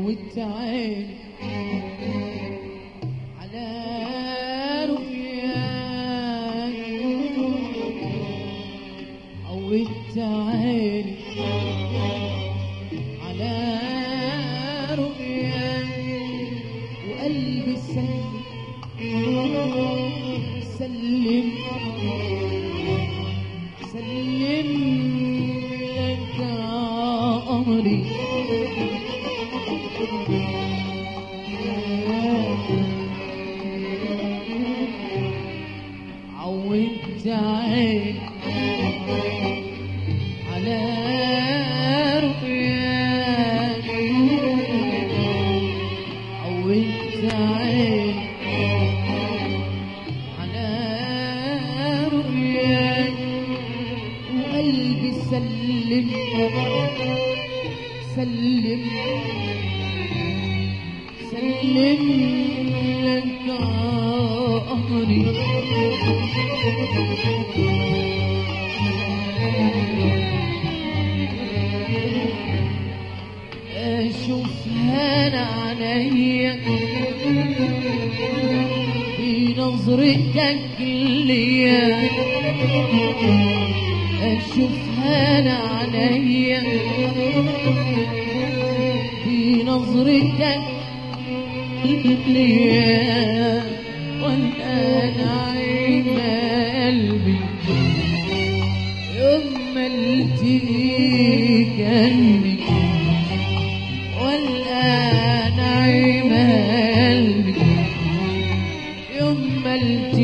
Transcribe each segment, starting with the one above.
عودت عيني على رؤياك عودت عيني على رؤياك وقلبي سلم سلم سلم لك أمري عودت عيني على رؤياك عودت عيني على رؤياك وقلبي سلم سلم سلم لك أمري أشوف هنا عليا في نظرتك ليا أشوف هنا عليا في نظرتك ليا والآن عين قلبي يوم ما التقيك قلبي والآن عين قلبي يوم ما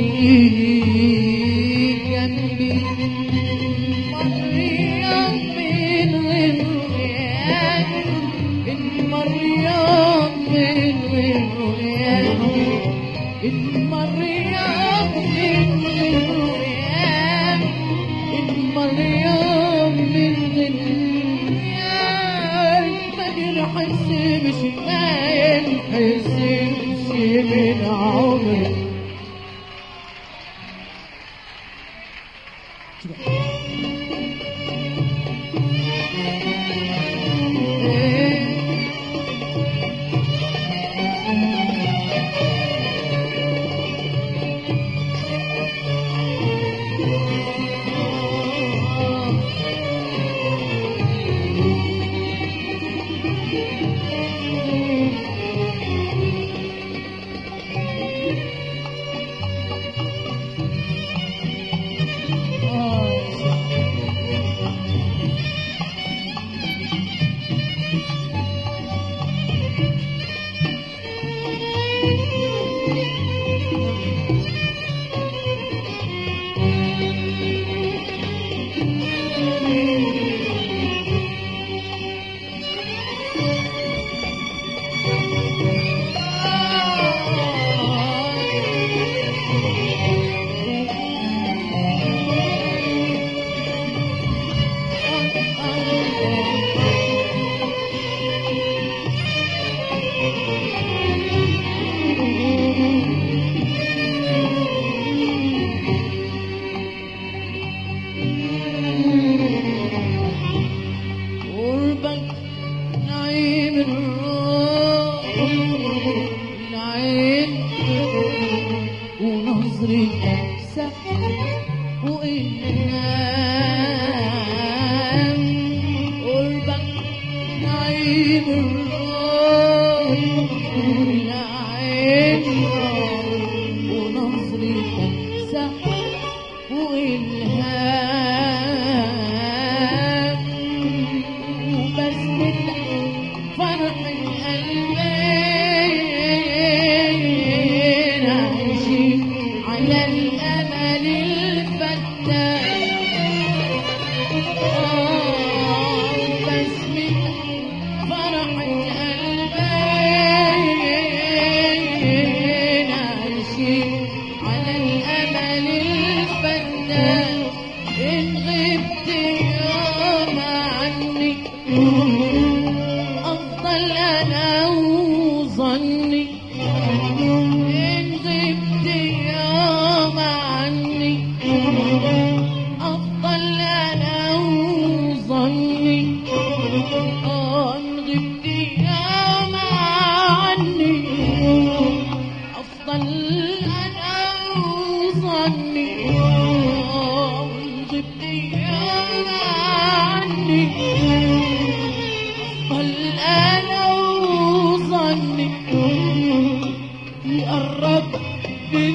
التقيك جنبي مر يوم من غير رؤياك إن مر يوم من غير رؤياك إن مر يوم من غير رؤياك إن مر يوم من غير رؤياك ما نحسبش ما ينحسبش من عمري قربك نعيم الروح العين ونظرك سحر وإنام قربك نعيم الروح العين ونظرك سحر وإلهام وبس فرح القلبين عايشين على الأمل الفتاح آه، بس فرح القلبين عايشين على الأمل الفتاح إن غبت يوم عني أفضل أنا وظني إن غبت يوم عني أفضل أنا وظني آه إن غبت يوم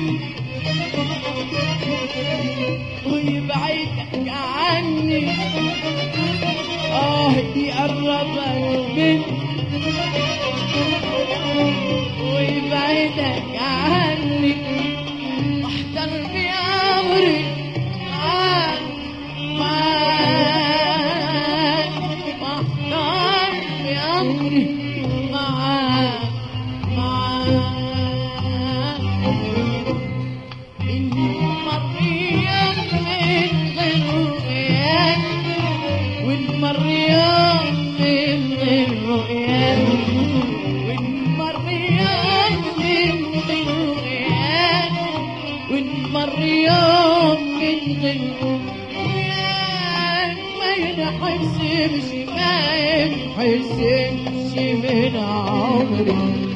مني ويبعدك عني اه يقربك مني ويبعدك عني واحتر بأمري معاك معاك واحتر بأمري معاك معاك إن مريم من غير رؤياك وإن مريم من غير رؤياك وإن مريم من غير رؤياك وإن مريم من غير رؤياك ما ينحسبش ما ينحسبش من عمري